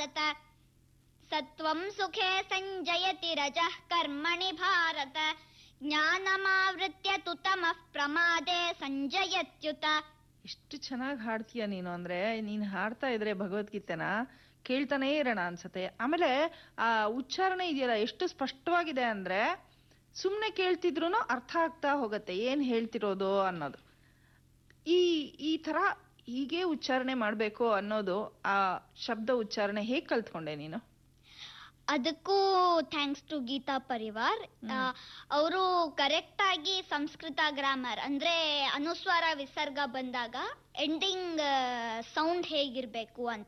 ಭಾರತ ಸತ್ವಂ ಸುಖೇ ಸಂಜಯತಿ ರಜಃ ಕರ್ಮಣಿ ಭಾರತ ಜ್ಞಾನಮಾವೃತ್ಯ ತು ತಮಃ ಪ್ರಮಾದೆ ಸಂಜಯತ್ಯುತ ಎಷ್ಟು ಚೆನ್ನಾಗಿ ಹಾಡ್ತೀಯ ನೀನು ಅಂದ್ರೆ ನೀನ್ ಹಾಡ್ತಾ ಇದ್ರೆ ಭಗವದ್ಗೀತೆನ ಕೇಳ್ತಾನೇ ಇರೋಣ ಅನ್ಸತ್ತೆ ಆಮೇಲೆ ಆ ಉಚ್ಚಾರಣೆ ಇದೆಯಲ್ಲ ಎಷ್ಟು ಸ್ಪಷ್ಟವಾಗಿದೆ ಅಂದ್ರೆ ಸುಮ್ನೆ ಕೇಳ್ತಿದ್ರು ಅರ್ಥ ಆಗ್ತಾ ಹೋಗತ್ತೆ ಏನ್ ಹೇಳ್ತಿರೋದು ಅನ್ನೋದು ಈ ಈ ತರ ಹೀಗೆ ಉಚ್ಚಾರಣೆ ಮಾಡ್ಬೇಕು ಅನ್ನೋದು ಆ ಶಬ್ದ ಉಚ್ಚಾರಣೆ ಹೇಗ್ ಕಲ್ತ್ಕೊಂಡೆ ನೀನು ಅದಕ್ಕೂ ಥ್ಯಾಂಕ್ಸ್ ಟು ಗೀತಾ ಪರಿವಾರ್ ಅವರು ಕರೆಕ್ಟ್ ಆಗಿ ಸಂಸ್ಕೃತ ಗ್ರಾಮರ್ ಅಂದ್ರೆ ಅನುಸ್ವಾರ ವಿಸರ್ಗ ಬಂದಾಗ ಎಂಡಿಂಗ್ ಸೌಂಡ್ ಹೇಗಿರ್ಬೇಕು ಅಂತ